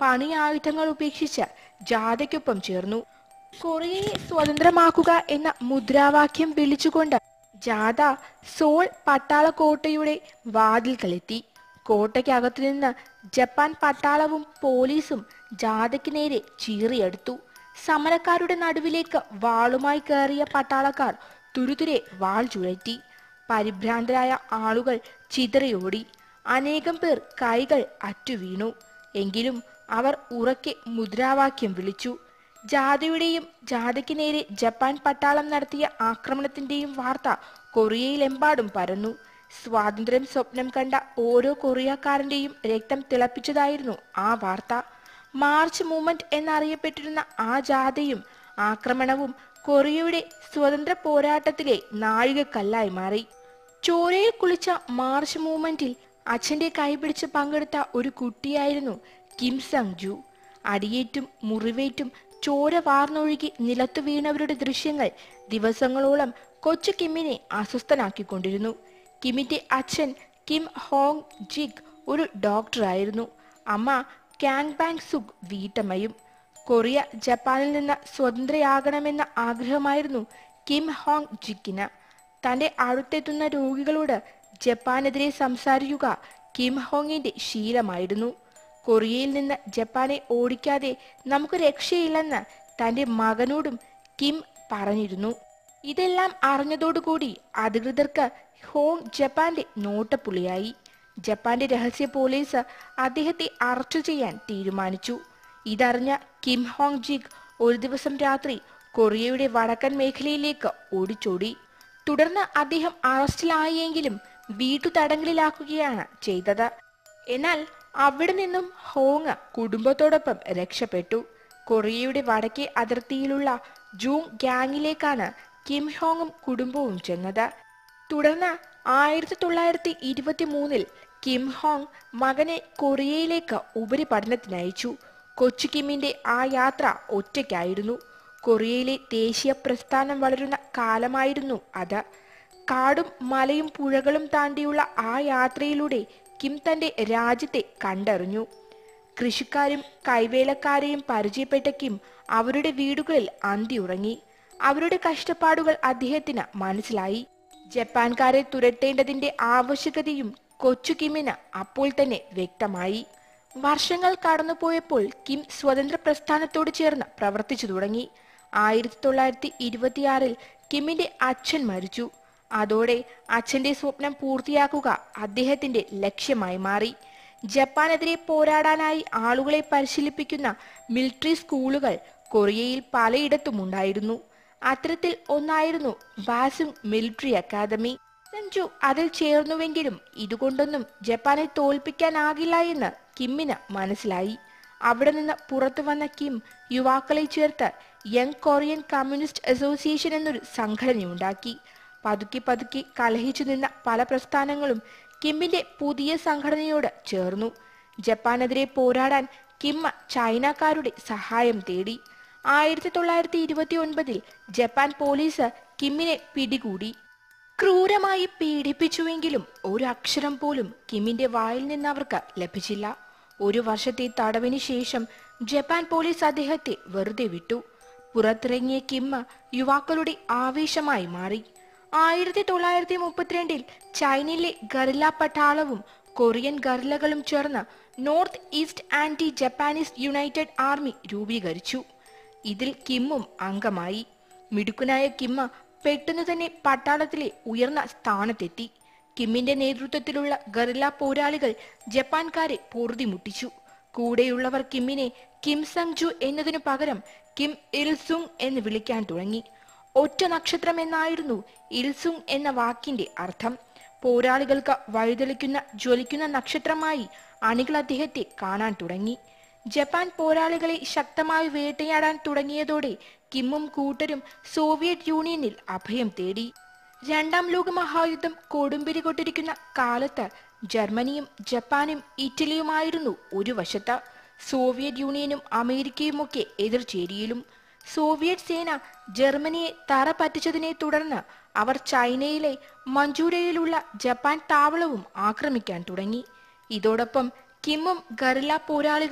പണിയായുധങ്ങൾ ഉപേക്ഷിച്ച് ജാഥയ്ക്കൊപ്പം ചേർന്നു കൊറിയയെ സ്വതന്ത്രമാക്കുക എന്ന മുദ്രാവാക്യം വിളിച്ചുകൊണ്ട് ജാഥ സോൾ പട്ടാള കോട്ടയുടെ വാതിൽക്കലെത്തി കോട്ടയ്ക്കകത്തു നിന്ന് ജപ്പാൻ പട്ടാളവും പോലീസും ജാഥയ്ക്ക് നേരെ ചീറിയെടുത്തു സമരക്കാരുടെ നടുവിലേക്ക് വാളുമായി കയറിയ പട്ടാളക്കാർ തുരുതുരെ വാൾ ചുഴറ്റി പരിഭ്രാന്തരായ ആളുകൾ ചിതറിയോടി അനേകം പേർ കൈകൾ അറ്റുവീണു എങ്കിലും അവർ ഉറക്കെ മുദ്രാവാക്യം വിളിച്ചു ജാഥയുടെയും ജാഥയ്ക്ക് നേരെ ജപ്പാൻ പട്ടാളം നടത്തിയ ആക്രമണത്തിന്റെയും വാർത്ത കൊറിയയിലെമ്പാടും പരന്നു സ്വാതന്ത്ര്യം സ്വപ്നം കണ്ട ഓരോ കൊറിയക്കാരന്റെയും രക്തം തിളപ്പിച്ചതായിരുന്നു ആ വാർത്ത മാർച്ച് മൂവ്മെന്റ് എന്നറിയപ്പെട്ടിരുന്ന ആ ജാഥയും ആക്രമണവും കൊറിയയുടെ സ്വതന്ത്ര പോരാട്ടത്തിലെ നാഴികക്കല്ലായി മാറി ചോരയിൽ കുളിച്ച മാർച്ച് മൂവ്മെന്റിൽ അച്ഛന്റെ കൈപിടിച്ച് പങ്കെടുത്ത ഒരു കുട്ടിയായിരുന്നു കിം സങ് ജു അടിയേറ്റും മുറിവേറ്റും ചോര വാർന്നൊഴുകി നിലത്തു വീണവരുടെ ദൃശ്യങ്ങൾ ദിവസങ്ങളോളം കൊച്ചു കിമ്മിനെ അസ്വസ്ഥനാക്കിക്കൊണ്ടിരുന്നു കിമിന്റെ അച്ഛൻ കിം ഹോങ് ജിഗ് ഒരു ഡോക്ടറായിരുന്നു അമ്മ കാങ് ബാങ് സുഗ് വീട്ടമ്മയും കൊറിയ ജപ്പാനിൽ നിന്ന് സ്വതന്ത്രയാകണമെന്ന ആഗ്രഹമായിരുന്നു കിം ഹോങ് ജിക്കിന് തന്റെ അടുത്തെത്തുന്ന രോഗികളോട് ജപ്പാനെതിരെ സംസാരിക്കുക കിം ഹോങ്ങിന്റെ ശീലമായിരുന്നു കൊറിയയിൽ നിന്ന് ജപ്പാനെ ഓടിക്കാതെ നമുക്ക് രക്ഷയില്ലെന്ന് തന്റെ മകനോടും കിം പറഞ്ഞിരുന്നു ഇതെല്ലാം അറിഞ്ഞതോടുകൂടി അധികൃതർക്ക് ഹോങ് ജപ്പാന്റെ നോട്ടപ്പുള്ളിയായി ജപ്പാന്റെ രഹസ്യ പോലീസ് അദ്ദേഹത്തെ അറസ്റ്റ് ചെയ്യാൻ തീരുമാനിച്ചു ഇതറിഞ്ഞ കിം ഹോങ് ജിഗ് ഒരു ദിവസം രാത്രി കൊറിയയുടെ വടക്കൻ മേഖലയിലേക്ക് ഓടിച്ചോടി തുടർന്ന് അദ്ദേഹം അറസ്റ്റിലായെങ്കിലും വീട്ടുതടങ്കലിലാക്കുകയാണ് ചെയ്തത് എന്നാൽ അവിടെ നിന്നും ഹോങ് കുടുംബത്തോടൊപ്പം രക്ഷപ്പെട്ടു കൊറിയയുടെ വടക്കേ അതിർത്തിയിലുള്ള ജൂങ് ഗ്യാങ്ങിലേക്കാണ് കിം ഹോങ്ങും കുടുംബവും ചെന്നത് തുടർന്ന് ആയിരത്തി തൊള്ളായിരത്തി ഇരുപത്തി മൂന്നിൽ കിം ഹോങ് മകനെ കൊറിയയിലേക്ക് ഉപരിപഠനത്തിനയച്ചു കൊച്ചു കിമ്മിന്റെ ആ യാത്ര ഒറ്റയ്ക്കായിരുന്നു കൊറിയയിലെ ദേശീയ പ്രസ്ഥാനം വളരുന്ന കാലമായിരുന്നു അത് കാടും മലയും പുഴകളും താണ്ടിയുള്ള ആ യാത്രയിലൂടെ കിം തന്റെ രാജ്യത്തെ കണ്ടറിഞ്ഞു കൃഷിക്കാരും കൈവേലക്കാരെയും പരിചയപ്പെട്ട കിം അവരുടെ വീടുകളിൽ അന്തിയുറങ്ങി അവരുടെ കഷ്ടപ്പാടുകൾ അദ്ദേഹത്തിന് മനസ്സിലായി ജപ്പാൻകാരെ തുരത്തേണ്ടതിന്റെ ആവശ്യകതയും കൊച്ചു കിമ്മിന് അപ്പോൾ തന്നെ വ്യക്തമായി വർഷങ്ങൾ കടന്നുപോയപ്പോൾ കിം സ്വതന്ത്ര പ്രസ്ഥാനത്തോട് ചേർന്ന് പ്രവർത്തിച്ചു തുടങ്ങി ആയിരത്തി തൊള്ളായിരത്തി ഇരുപത്തിയാറിൽ കിമ്മിന്റെ അച്ഛൻ മരിച്ചു അതോടെ അച്ഛന്റെ സ്വപ്നം പൂർത്തിയാക്കുക അദ്ദേഹത്തിന്റെ ലക്ഷ്യമായി മാറി ജപ്പാനെതിരെ പോരാടാനായി ആളുകളെ പരിശീലിപ്പിക്കുന്ന മിലിറ്ററി സ്കൂളുകൾ കൊറിയയിൽ പലയിടത്തും ഉണ്ടായിരുന്നു അത്തരത്തിൽ ഒന്നായിരുന്നു ബാസുങ് മിലിറ്ററി അക്കാദമി സഞ്ജു അതിൽ ചേർന്നുവെങ്കിലും ഇതുകൊണ്ടൊന്നും ജപ്പാനെ തോൽപ്പിക്കാനാകില്ല എന്ന് കിമ്മിന് മനസ്സിലായി അവിടെ നിന്ന് പുറത്തു വന്ന കിം യുവാക്കളെ ചേർത്ത് യങ് കൊറിയൻ കമ്മ്യൂണിസ്റ്റ് അസോസിയേഷൻ എന്നൊരു സംഘടനയുണ്ടാക്കി പതുക്കെ പതുക്കെ കലഹിച്ചു നിന്ന പല പ്രസ്ഥാനങ്ങളും കിമ്മിന്റെ പുതിയ സംഘടനയോട് ചേർന്നു ജപ്പാനെതിരെ പോരാടാൻ കിം ചൈനക്കാരുടെ സഹായം തേടി ആയിരത്തി തൊള്ളായിരത്തി ഇരുപത്തി ഒൻപതിൽ ജപ്പാൻ പോലീസ് കിമ്മിനെ പിടികൂടി ക്രൂരമായി പീഡിപ്പിച്ചുവെങ്കിലും ഒരു അക്ഷരം പോലും കിമ്മിന്റെ വായിൽ നിന്ന് അവർക്ക് ലഭിച്ചില്ല ഒരു വർഷത്തെ തടവിന് ശേഷം ജപ്പാൻ പോലീസ് അദ്ദേഹത്തെ വെറുതെ വിട്ടു പുറത്തിറങ്ങിയ കിമ്മ യുവാക്കളുടെ ആവേശമായി മാറി ആയിരത്തി തൊള്ളായിരത്തി മുപ്പത്തിരണ്ടിൽ ചൈനയിലെ ഗറില്ല പട്ടാളവും കൊറിയൻ ഗറില്ലകളും ചേർന്ന് North East Anti Japanese United Army രൂപീകരിച്ചു ഇതിൽ കിമ്മും അംഗമായി മിടുക്കനായ കിമ്മ പെട്ടെന്ന് തന്നെ പട്ടാളത്തിലെ ഉയർന്ന സ്ഥാനത്തെത്തി കിമ്മിന്റെ നേതൃത്വത്തിലുള്ള ഗറില്ല പോരാളികൾ ജപ്പാൻകാരെ പൊറുതിമുട്ടിച്ചു കൂടെയുള്ളവർ കിമ്മിനെ കിം സങ് ജു എന്നതിനു പകരം കിം ഇൽസുങ് എന്ന് വിളിക്കാൻ തുടങ്ങി ഒറ്റ നക്ഷത്രം എന്നായിരുന്നു ഇൽസുങ് എന്ന വാക്കിന്റെ അർത്ഥം പോരാളികൾക്ക് വഴിതെളിക്കുന്ന ജ്വലിക്കുന്ന നക്ഷത്രമായി അണികൾ അദ്ദേഹത്തെ കാണാൻ തുടങ്ങി ജപ്പാൻ പോരാളികളെ ശക്തമായി വേട്ടയാടാൻ തുടങ്ങിയതോടെ കിമ്മും കൂട്ടരും സോവിയറ്റ് യൂണിയനിൽ അഭയം തേടി രണ്ടാം ലോക മഹായുദ്ധം കൊടുമ്പിരി കൊണ്ടിരിക്കുന്ന കാലത്ത് ജർമ്മനിയും ജപ്പാനും ഇറ്റലിയുമായിരുന്നു ഒരു വശത്ത് സോവിയറ്റ് യൂണിയനും അമേരിക്കയുമൊക്കെ എതിർചേരിയിലും സോവിയറ്റ് സേന ജർമ്മനിയെ തറ പറ്റിച്ചതിനെ തുടർന്ന് അവർ ചൈനയിലെ മഞ്ചൂരിയയിലുള്ള ജപ്പാൻ താവളവും ആക്രമിക്കാൻ തുടങ്ങി ഇതോടൊപ്പം കിമ്മും ഗറില്ല പോരാളികളും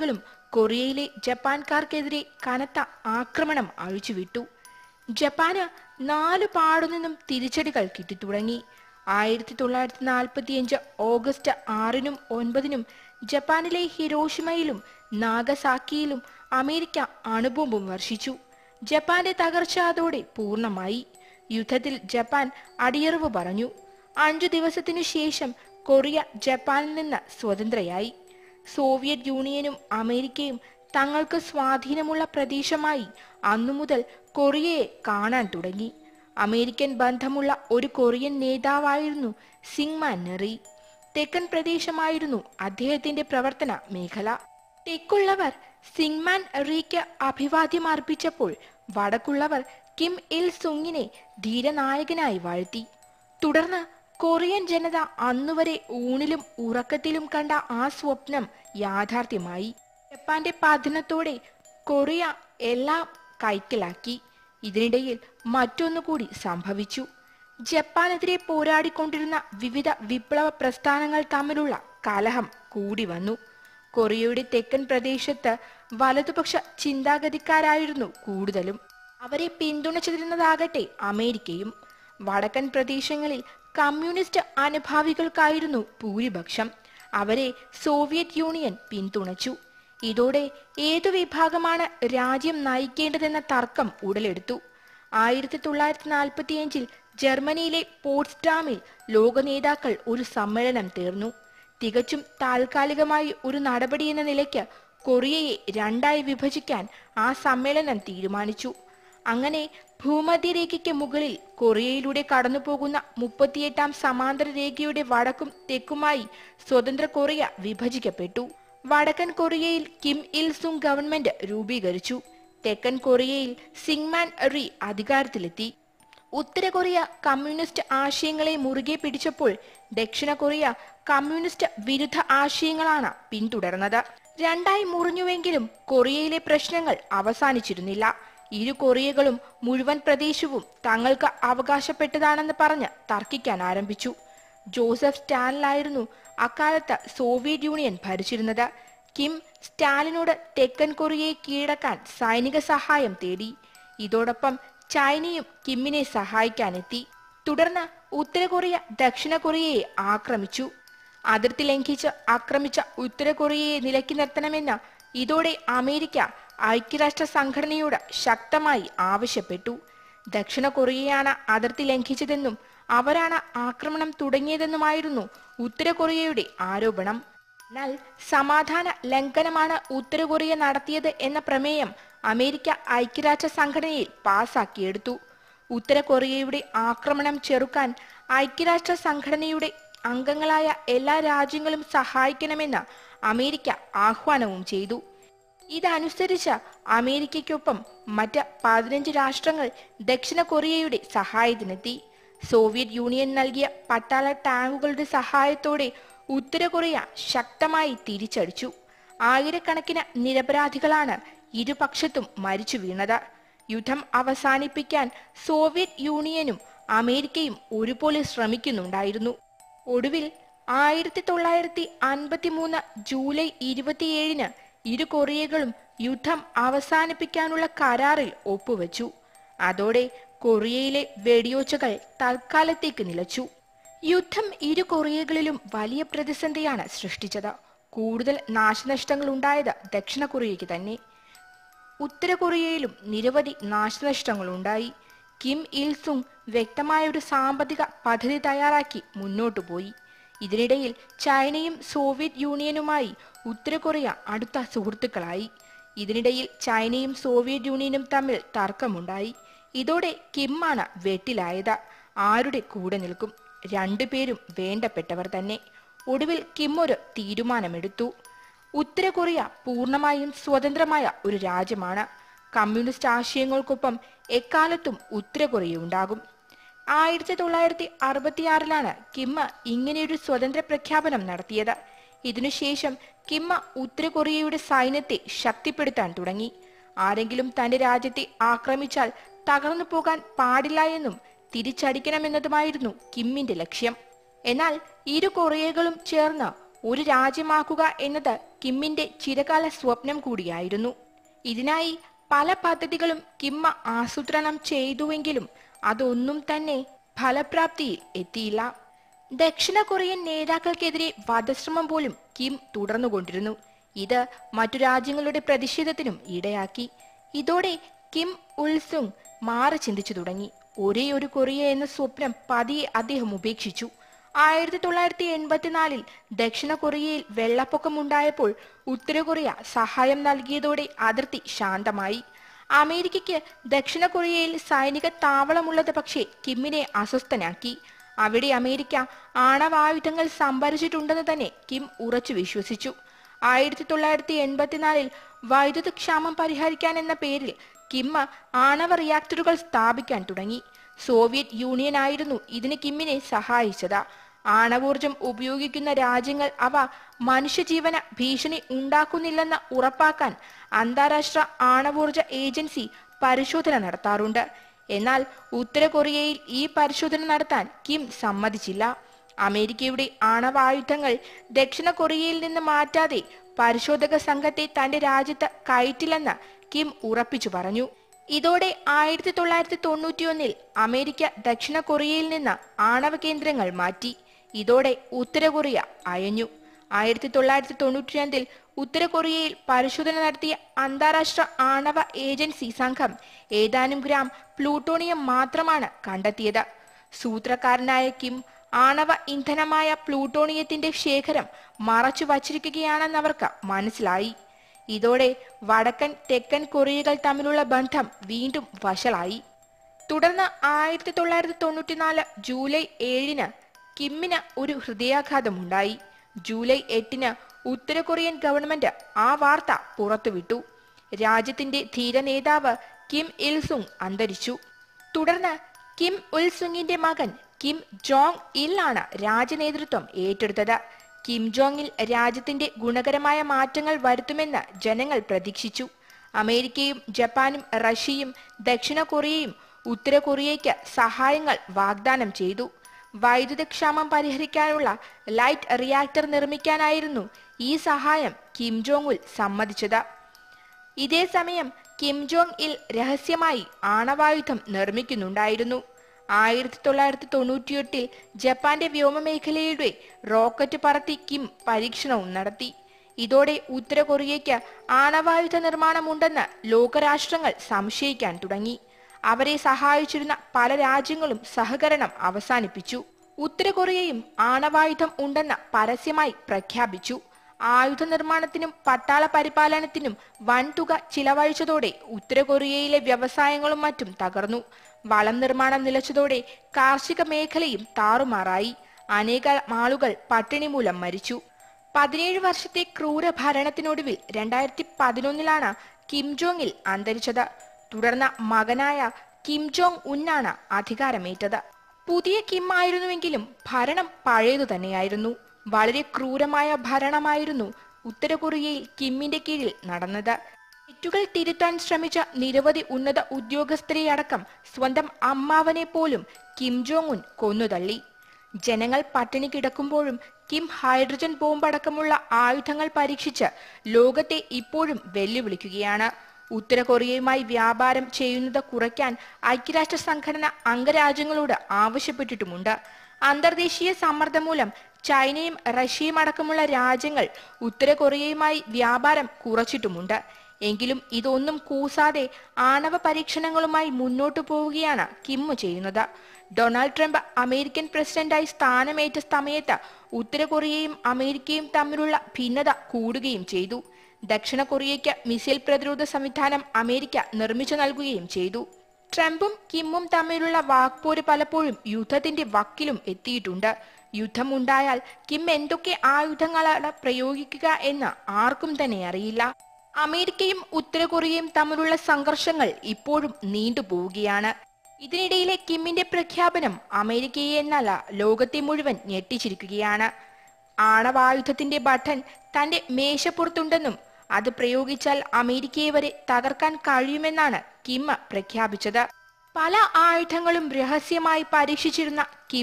കൊറിയയിലെ ജപ്പാൻകാർക്കെതിരെ കനത്ത ആക്രമണം അഴിച്ചുവിട്ടു ജപ്പാന് നാലു പാടുനിന്നും തിരിച്ചടികൾ കിട്ടിത്തുടങ്ങി ആയിരത്തി തൊള്ളായിരത്തി നാൽപ്പത്തിയഞ്ച് ഓഗസ്റ്റ് ആറിനും ഒൻപതിനും ജപ്പാനിലെ ഹിരോഷിമയിലും നാഗസാക്കിയിലും അമേരിക്ക അണുബോംബും വർഷിച്ചു ജപ്പാന്റെ തകർച്ച അതോടെ പൂർണ്ണമായി യുദ്ധത്തിൽ ജപ്പാൻ അടിയറവ് പറഞ്ഞു അഞ്ചു ദിവസത്തിനു ശേഷം കൊറിയ ജപ്പാനിൽ നിന്ന് സ്വതന്ത്രയായി സോവിയറ്റ് യൂണിയനും അമേരിക്കയും തങ്ങൾക്ക് സ്വാധീനമുള്ള പ്രദേശമായി അന്നു മുതൽ കൊറിയയെ കാണാൻ തുടങ്ങി അമേരിക്കൻ ബന്ധമുള്ള ഒരു കൊറിയൻ നേതാവായിരുന്നു സിങ്മാൻ നെറി തെക്കൻ പ്രദേശമായിരുന്നു അദ്ദേഹത്തിന്റെ പ്രവർത്തന മേഖല തെക്കുള്ളവർ സിങ്മാൻ റീക്ക് അഭിവാദ്യം അർപ്പിച്ചപ്പോൾ വടക്കുള്ളവർ കിം ഇൽ സുങ്ങിനെ ധീരനായകനായി വാഴ്ത്തി തുടർന്ന് കൊറിയൻ ജനത അന്നുവരെ ഊണിലും ഉറക്കത്തിലും കണ്ട ആ സ്വപ്നം യാഥാർത്ഥ്യമായി ജപ്പാന്റെ പതനത്തോടെ കൊറിയ എല്ലാം കൈക്കലാക്കി ഇതിനിടയിൽ മറ്റൊന്നുകൂടി സംഭവിച്ചു ജപ്പാനെതിരെ പോരാടിക്കൊണ്ടിരുന്ന വിവിധ വിപ്ലവ പ്രസ്ഥാനങ്ങൾ തമ്മിലുള്ള കലഹം കൂടി വന്നു കൊറിയയുടെ തെക്കൻ പ്രദേശത്ത് വലതുപക്ഷ ചിന്താഗതിക്കാരായിരുന്നു കൂടുതലും അവരെ പിന്തുണച്ചിരുന്നതാകട്ടെ അമേരിക്കയും വടക്കൻ പ്രദേശങ്ങളിൽ കമ്മ്യൂണിസ്റ്റ് അനുഭാവികൾക്കായിരുന്നു ഭൂരിപക്ഷം അവരെ സോവിയറ്റ് യൂണിയൻ പിന്തുണച്ചു ഇതോടെ ഏതു വിഭാഗമാണ് രാജ്യം നയിക്കേണ്ടതെന്ന തർക്കം ഉടലെടുത്തു ആയിരത്തി തൊള്ളായിരത്തി നാൽപ്പത്തിയഞ്ചിൽ ജർമ്മനിയിലെ പോട്സ്ഡാമിൽ ലോക നേതാക്കൾ ഒരു സമ്മേളനം തീർന്നു തികച്ചും താൽക്കാലികമായി ഒരു നടപടി എന്ന നിലയ്ക്ക് കൊറിയയെ രണ്ടായി വിഭജിക്കാൻ ആ സമ്മേളനം തീരുമാനിച്ചു അങ്ങനെ ഭൂമധ്യരേഖയ്ക്ക് മുകളിൽ കൊറിയയിലൂടെ കടന്നുപോകുന്ന മുപ്പത്തിയെട്ടാം സമാന്തര രേഖയുടെ വടക്കും തെക്കുമായി സ്വതന്ത്ര കൊറിയ വിഭജിക്കപ്പെട്ടു വടക്കൻ കൊറിയയിൽ കിം ഇൽ സുങ് ഗവൺമെന്റ് രൂപീകരിച്ചു തെക്കൻ കൊറിയയിൽ സിങ്മാൻ റി അധികാരത്തിലെത്തി ഉത്തര കൊറിയ കമ്മ്യൂണിസ്റ്റ് ആശയങ്ങളെ മുറുകെ പിടിച്ചപ്പോൾ ദക്ഷിണ കൊറിയ കമ്മ്യൂണിസ്റ്റ് വിരുദ്ധ ആശയങ്ങളാണ് പിന്തുടർന്നത് രണ്ടായി മുറിഞ്ഞുവെങ്കിലും കൊറിയയിലെ പ്രശ്നങ്ങൾ അവസാനിച്ചിരുന്നില്ല ഇരു കൊറിയകളും മുഴുവൻ പ്രദേശവും തങ്ങൾക്ക് അവകാശപ്പെട്ടതാണെന്ന് പറഞ്ഞ് തർക്കിക്കാൻ ആരംഭിച്ചു ജോസഫ് സ്റ്റാലിനായിരുന്നു അക്കാലത്ത് സോവിയറ്റ് യൂണിയൻ ഭരിച്ചിരുന്നത് കിം സ്റ്റാലിനോട് തെക്കൻ കൊറിയയെ കീഴടക്കാൻ സൈനിക സഹായം തേടി ഇതോടൊപ്പം ചൈനയും കിമ്മിനെ സഹായിക്കാനെത്തി തുടർന്ന് ഉത്തര കൊറിയ ദക്ഷിണ കൊറിയയെ ആക്രമിച്ചു അതിർത്തി ലംഘിച്ച് ആക്രമിച്ച ഉത്തര കൊറിയയെ നിലക്കി നിർത്തണമെന്ന് ഇതോടെ അമേരിക്ക ഐക്യരാഷ്ട്ര സംഘടനയോട് ശക്തമായി ആവശ്യപ്പെട്ടു ദക്ഷിണ കൊറിയയാണ് അതിർത്തി ലംഘിച്ചതെന്നും അവരാണ് ആക്രമണം തുടങ്ങിയതെന്നുമായിരുന്നു ഉത്തര കൊറിയയുടെ ആരോപണം എന്നാൽ സമാധാന ലംഘനമാണ് ഉത്തര കൊറിയ നടത്തിയത് എന്ന പ്രമേയം അമേരിക്ക ഐക്യരാഷ്ട്ര സംഘടനയിൽ പാസാക്കിയെടുത്തു ഉത്തര കൊറിയയുടെ ആക്രമണം ചെറുക്കാൻ ഐക്യരാഷ്ട്ര സംഘടനയുടെ അംഗങ്ങളായ എല്ലാ രാജ്യങ്ങളും സഹായിക്കണമെന്ന് അമേരിക്ക ആഹ്വാനവും ചെയ്തു ഇതനുസരിച്ച് അമേരിക്കയ്ക്കൊപ്പം മറ്റ് പതിനഞ്ച് രാഷ്ട്രങ്ങൾ ദക്ഷിണ കൊറിയയുടെ സഹായത്തിനെത്തി സോവിയറ്റ് യൂണിയൻ നൽകിയ പട്ടാള ടാങ്കുകളുടെ സഹായത്തോടെ ഉത്തര കൊറിയ ശക്തമായി തിരിച്ചടിച്ചു ആയിരക്കണക്കിന് നിരപരാധികളാണ് ഇരുപക്ഷത്തും മരിച്ചു വീണത് യുദ്ധം അവസാനിപ്പിക്കാൻ സോവിയറ്റ് യൂണിയനും അമേരിക്കയും ഒരുപോലെ ശ്രമിക്കുന്നുണ്ടായിരുന്നു ഒടുവിൽ ആയിരത്തി തൊള്ളായിരത്തി അൻപത്തി മൂന്ന് ജൂലൈ ഇരുപത്തിയേഴിന് ഇരു കൊറിയകളും യുദ്ധം അവസാനിപ്പിക്കാനുള്ള കരാറിൽ ഒപ്പുവെച്ചു അതോടെ കൊറിയയിലെ വെടിയോച്ചകൾ തൽക്കാലത്തേക്ക് നിലച്ചു യുദ്ധം ഇരു കൊറിയകളിലും വലിയ പ്രതിസന്ധിയാണ് സൃഷ്ടിച്ചത് കൂടുതൽ നാശനഷ്ടങ്ങൾ ഉണ്ടായത് ദക്ഷിണ കൊറിയയ്ക്ക് തന്നെ ഉത്തര കൊറിയയിലും നിരവധി നാശനഷ്ടങ്ങൾ ഉണ്ടായി കിം ഇൽ സുങ് വ്യക്തമായ ഒരു സാമ്പത്തിക പദ്ധതി തയ്യാറാക്കി മുന്നോട്ടു പോയി ഇതിനിടയിൽ ചൈനയും സോവിയറ്റ് യൂണിയനുമായി ഉത്തര കൊറിയ അടുത്ത സുഹൃത്തുക്കളായി ഇതിനിടയിൽ ചൈനയും സോവിയറ്റ് യൂണിയനും തമ്മിൽ തർക്കമുണ്ടായി ഇതോടെ കിമ്മാണ് വെട്ടിലായത് ആരുടെ കൂടെ നിൽക്കും രണ്ടുപേരും വേണ്ടപ്പെട്ടവർ തന്നെ ഒടുവിൽ കിം ഒരു തീരുമാനമെടുത്തു ഉത്തര കൊറിയ പൂർണ്ണമായും സ്വതന്ത്രമായ ഒരു രാജ്യമാണ് കമ്മ്യൂണിസ്റ്റ് ആശയങ്ങൾക്കൊപ്പം എക്കാലത്തും ഉത്തര കൊറിയ ഉണ്ടാകും ആയിരത്തി തൊള്ളായിരത്തി അറുപത്തിയാറിലാണ് കിമ്മ ഇങ്ങനെയൊരു സ്വതന്ത്ര പ്രഖ്യാപനം നടത്തിയത് ഇതിനുശേഷം കിമ്മ ഉത്തര കൊറിയയുടെ സൈന്യത്തെ ശക്തിപ്പെടുത്താൻ തുടങ്ങി ആരെങ്കിലും തന്റെ രാജ്യത്തെ ആക്രമിച്ചാൽ തകർന്നു പോകാൻ പാടില്ല എന്നും തിരിച്ചടിക്കണമെന്നതുമായിരുന്നു കിമ്മിന്റെ ലക്ഷ്യം എന്നാൽ ഇരു കൊറിയകളും ചേർന്ന് ഒരു രാജ്യമാക്കുക എന്നത് കിമ്മിന്റെ ചിരകാല സ്വപ്നം കൂടിയായിരുന്നു ഇതിനായി പല പദ്ധതികളും കിമ്മ ആസൂത്രണം ചെയ്തുവെങ്കിലും അതൊന്നും തന്നെ ഫലപ്രാപ്തിയിൽ എത്തിയില്ല ദക്ഷിണ കൊറിയൻ നേതാക്കൾക്കെതിരെ വധശ്രമം പോലും കിം തുടർന്നുകൊണ്ടിരുന്നു ഇത് മറ്റു രാജ്യങ്ങളുടെ പ്രതിഷേധത്തിനും ഇടയാക്കി ഇതോടെ കിം ഉൽസുങ് മാറി ചിന്തിച്ചു തുടങ്ങി ഒരേ ഒരു കൊറിയ എന്ന സ്വപ്നം പതിയെ അദ്ദേഹം ഉപേക്ഷിച്ചു ആയിരത്തി തൊള്ളായിരത്തി എൺപത്തിനാലിൽ ദക്ഷിണ കൊറിയയിൽ വെള്ളപ്പൊക്കമുണ്ടായപ്പോൾ ഉത്തര കൊറിയ സഹായം നൽകിയതോടെ അതിർത്തി ശാന്തമായി അമേരിക്കയ്ക്ക് ദക്ഷിണ കൊറിയയിൽ സൈനിക താവളമുള്ളത് പക്ഷേ കിമ്മിനെ അസ്വസ്ഥനാക്കി അവിടെ അമേരിക്ക ആണവായുധങ്ങൾ സംഭരിച്ചിട്ടുണ്ടെന്ന് തന്നെ കിം ഉറച്ചു വിശ്വസിച്ചു ആയിരത്തി തൊള്ളായിരത്തി എൺപത്തിനാലിൽ വൈദ്യുത ക്ഷാമം പരിഹരിക്കാൻ എന്ന പേരിൽ കിമ്മ ആണവ റിയാക്ടറുകൾ സ്ഥാപിക്കാൻ തുടങ്ങി സോവിയറ്റ് യൂണിയൻ ആയിരുന്നു ഇതിന് കിമ്മിനെ സഹായിച്ചത് ആണവോർജം ഉപയോഗിക്കുന്ന രാജ്യങ്ങൾ അവ മനുഷ്യജീവന ഭീഷണി ഉണ്ടാക്കുന്നില്ലെന്ന് ഉറപ്പാക്കാൻ അന്താരാഷ്ട്ര ആണവോർജ ഏജൻസി പരിശോധന നടത്താറുണ്ട് എന്നാൽ ഉത്തര കൊറിയയിൽ ഈ പരിശോധന നടത്താൻ കിം സമ്മതിച്ചില്ല അമേരിക്കയുടെ ആണവായുധങ്ങൾ ദക്ഷിണ കൊറിയയിൽ നിന്ന് മാറ്റാതെ പരിശോധക സംഘത്തെ തന്റെ രാജ്യത്ത് കയറ്റില്ലെന്ന് കിം ഉറപ്പിച്ചു പറഞ്ഞു ഇതോടെ ആയിരത്തി തൊള്ളായിരത്തി തൊണ്ണൂറ്റിയൊന്നിൽ അമേരിക്ക ദക്ഷിണ കൊറിയയിൽ നിന്ന് ആണവ കേന്ദ്രങ്ങൾ മാറ്റി ഇതോടെ ഉത്തര കൊറിയ അയഞ്ഞു ആയിരത്തി തൊള്ളായിരത്തി തൊണ്ണൂറ്റി രണ്ടിൽ ഉത്തര കൊറിയയിൽ പരിശോധന നടത്തിയ അന്താരാഷ്ട്ര ആണവ ഏജൻസി സംഘം ഏതാനും ഗ്രാം പ്ലൂട്ടോണിയം മാത്രമാണ് കണ്ടെത്തിയത് സൂത്രക്കാരനായ കിം ആണവ ഇന്ധനമായ പ്ലൂട്ടോണിയത്തിന്റെ ശേഖരം മറച്ചു വച്ചിരിക്കുകയാണെന്നവർക്ക് മനസ്സിലായി ഇതോടെ വടക്കൻ തെക്കൻ കൊറിയകൾ തമ്മിലുള്ള ബന്ധം വീണ്ടും വഷളായി തുടർന്ന് ആയിരത്തി തൊള്ളായിരത്തി തൊണ്ണൂറ്റിനാല് ജൂലൈ ഏഴിന് കിമ്മിന് ഒരു ഹൃദയാഘാതമുണ്ടായി ജൂലൈ എട്ടിന് ഉത്തര കൊറിയൻ ഗവൺമെന്റ് ആ വാർത്ത പുറത്തുവിട്ടു രാജ്യത്തിന്റെ ധീര നേതാവ് കിം ഇൽസുങ് അന്തരിച്ചു തുടർന്ന് കിം ഉൽസുങ്ങിന്റെ മകൻ കിം ജോങ് ഇൽ ആണ് രാജ്യനേതൃത്വം ഏറ്റെടുത്തത് കിം ജോങ് ഇൽ രാജ്യത്തിന്റെ ഗുണകരമായ മാറ്റങ്ങൾ വരുത്തുമെന്ന് ജനങ്ങൾ പ്രതീക്ഷിച്ചു അമേരിക്കയും ജപ്പാനും റഷ്യയും ദക്ഷിണ കൊറിയയും ഉത്തര കൊറിയയ്ക്ക് സഹായങ്ങൾ വാഗ്ദാനം ചെയ്തു വൈദ്യുതക്ഷാമം പരിഹരിക്കാനുള്ള ലൈറ്റ് റിയാക്ടർ നിർമ്മിക്കാനായിരുന്നു ഈ സഹായം കിം ജോങ് ഉൽ സമ്മതിച്ചത് ഇതേ സമയം കിം ജോങ് ഇൽ രഹസ്യമായി ആണവായുധം നിർമ്മിക്കുന്നുണ്ടായിരുന്നു ആയിരത്തി തൊള്ളായിരത്തി തൊണ്ണൂറ്റിയെട്ടിൽ ജപ്പാന്റെ വ്യോമമേഖലയുടെ റോക്കറ്റ് പറത്തി കിം പരീക്ഷണവും നടത്തി ഇതോടെ ഉത്തര കൊറിയയ്ക്ക് ആണവായുധ നിർമ്മാണമുണ്ടെന്ന് ലോകരാഷ്ട്രങ്ങൾ സംശയിക്കാൻ തുടങ്ങി അവരെ സഹായിച്ചിരുന്ന പല രാജ്യങ്ങളും സഹകരണം അവസാനിപ്പിച്ചു ഉത്തര കൊറിയയും ആണവായുധം ഉണ്ടെന്ന് പരസ്യമായി പ്രഖ്യാപിച്ചു ആയുധ നിർമ്മാണത്തിനും പട്ടാള പരിപാലനത്തിനും വൻതുക ചിലവഴിച്ചതോടെ ഉത്തര കൊറിയയിലെ വ്യവസായങ്ങളും മറ്റും തകർന്നു വളം നിർമ്മാണം നിലച്ചതോടെ കാർഷിക മേഖലയും താറുമാറായി അനേക ആളുകൾ പട്ടിണി മൂലം മരിച്ചു പതിനേഴ് വർഷത്തെ ക്രൂര ഭരണത്തിനൊടുവിൽ രണ്ടായിരത്തി പതിനൊന്നിലാണ് കിം ജോങ്ങിൽ അന്തരിച്ചത് തുടർന്ന് മകനായ കിം ജോങ് ഉന്നാണ് അധികാരമേറ്റത് പുതിയ കിം ആയിരുന്നുവെങ്കിലും ഭരണം പഴയതു തന്നെയായിരുന്നു വളരെ ക്രൂരമായ ഭരണമായിരുന്നു ഉത്തര കൊറിയയിൽ കിമ്മിന്റെ കീഴിൽ നടന്നത് തെറ്റുകൾ തിരുത്താൻ ശ്രമിച്ച നിരവധി ഉന്നത ഉദ്യോഗസ്ഥരെ അടക്കം സ്വന്തം അമ്മാവനെ പോലും കിം ജോങ് ഉൻ കൊന്നുതള്ളി ജനങ്ങൾ പട്ടിണി കിടക്കുമ്പോഴും കിം ഹൈഡ്രജൻ ബോംബ് അടക്കമുള്ള ആയുധങ്ങൾ പരീക്ഷിച്ച് ലോകത്തെ ഇപ്പോഴും വെല്ലുവിളിക്കുകയാണ് ഉത്തര കൊറിയയുമായി വ്യാപാരം ചെയ്യുന്നത് കുറയ്ക്കാൻ ഐക്യരാഷ്ട്ര സംഘടന അംഗരാജ്യങ്ങളോട് ആവശ്യപ്പെട്ടിട്ടുമുണ്ട് അന്തർദേശീയ സമ്മർദ്ദം മൂലം ചൈനയും റഷ്യയും അടക്കമുള്ള രാജ്യങ്ങൾ ഉത്തര കൊറിയയുമായി വ്യാപാരം കുറച്ചിട്ടുമുണ്ട് എങ്കിലും ഇതൊന്നും കൂസാതെ ആണവ പരീക്ഷണങ്ങളുമായി മുന്നോട്ടു പോവുകയാണ് കിമ്മു ചെയ്യുന്നത് ഡൊണാൾഡ് ട്രംപ് അമേരിക്കൻ പ്രസിഡന്റായി സ്ഥാനമേറ്റ സമയത്ത് ഉത്തര കൊറിയയും അമേരിക്കയും തമ്മിലുള്ള ഭിന്നത കൂടുകയും ചെയ്തു ദക്ഷിണ കൊറിയയ്ക്ക് മിസൈൽ പ്രതിരോധ സംവിധാനം അമേരിക്ക നിർമ്മിച്ചു നൽകുകയും ചെയ്തു ട്രംപും കിമ്മും തമ്മിലുള്ള വാക്പോര് പലപ്പോഴും യുദ്ധത്തിന്റെ വക്കിലും എത്തിയിട്ടുണ്ട് യുദ്ധമുണ്ടായാൽ കിം എന്തൊക്കെ ആയുധങ്ങളാണ് പ്രയോഗിക്കുക എന്ന് ആർക്കും തന്നെ അറിയില്ല അമേരിക്കയും ഉത്തര കൊറിയയും തമ്മിലുള്ള സംഘർഷങ്ങൾ ഇപ്പോഴും നീണ്ടുപോവുകയാണ് ഇതിനിടയിലെ കിമ്മിന്റെ പ്രഖ്യാപനം അമേരിക്കയെ എന്നല്ല ലോകത്തെ മുഴുവൻ ഞെട്ടിച്ചിരിക്കുകയാണ് ആണവായുധത്തിന്റെ ബട്ടൺ തന്റെ മേശപ്പുറത്തുണ്ടെന്നും അത് പ്രയോഗിച്ചാൽ അമേരിക്കയെ വരെ തകർക്കാൻ കഴിയുമെന്നാണ് കിം പ്രഖ്യാപിച്ചത് പല ആയുധങ്ങളും രഹസ്യമായി പരീക്ഷിച്ചിരുന്ന കിം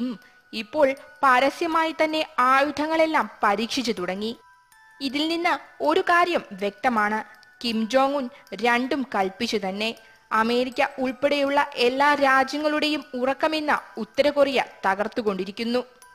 ഇപ്പോൾ പരസ്യമായി തന്നെ ആയുധങ്ങളെല്ലാം പരീക്ഷിച്ചു തുടങ്ങി ഇതിൽ നിന്ന് ഒരു കാര്യം വ്യക്തമാണ് കിം ജോങ് ഉൻ രണ്ടും കൽപ്പിച്ചു തന്നെ അമേരിക്ക ഉൾപ്പെടെയുള്ള എല്ലാ രാജ്യങ്ങളുടെയും ഉറക്കമെന്ന ഉത്തര കൊറിയ തകർത്തുകൊണ്ടിരിക്കുന്നു